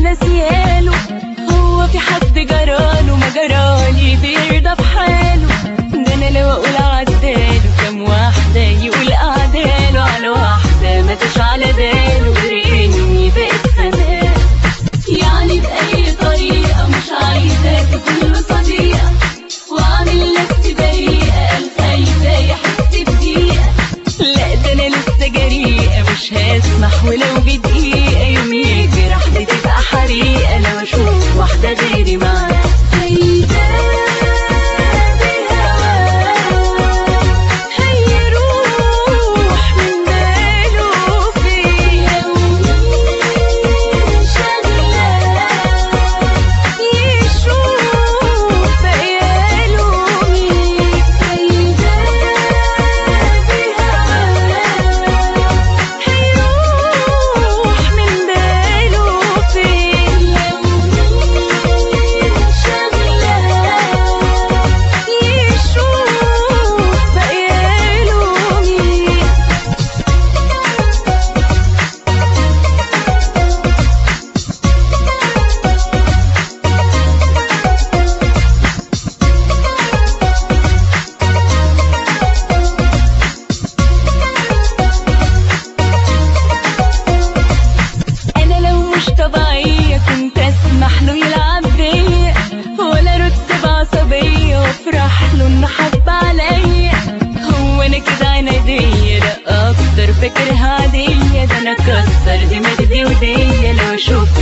ناسياله هو في حد جراله ما جرالي بيرضى بحاله ده انا لو اقول عداله كام واحدة يقول اعداله على واحدة ما تش على باله غير اني بقيت فنان يعني بأي طريقة مش عايزة تكون له صديقة واعمل نفسي بريئة الخايفة يحس بدقيقة لا ده انا لسه جريئة مش هسمح ولو بدقيقة يوم يجي راحتي تبقى حريقة لو اشوف واحدة غيري معاها هيدا بهواه هيروح من باله فيا ومين شغلاه يشوف بقياله مين هيدا بهواه هيروح من باله فيا ومين شغلاه يشوف بقياله مين انا لو مش طبيعية كنت اسمح له يلعب بيا ولا ارد بعصبية وافرح له انه حب عليا هو انا كده عنادية لا اكتر فاكرها عادية ده انا اكسر دماغي دي ودية لو اشوف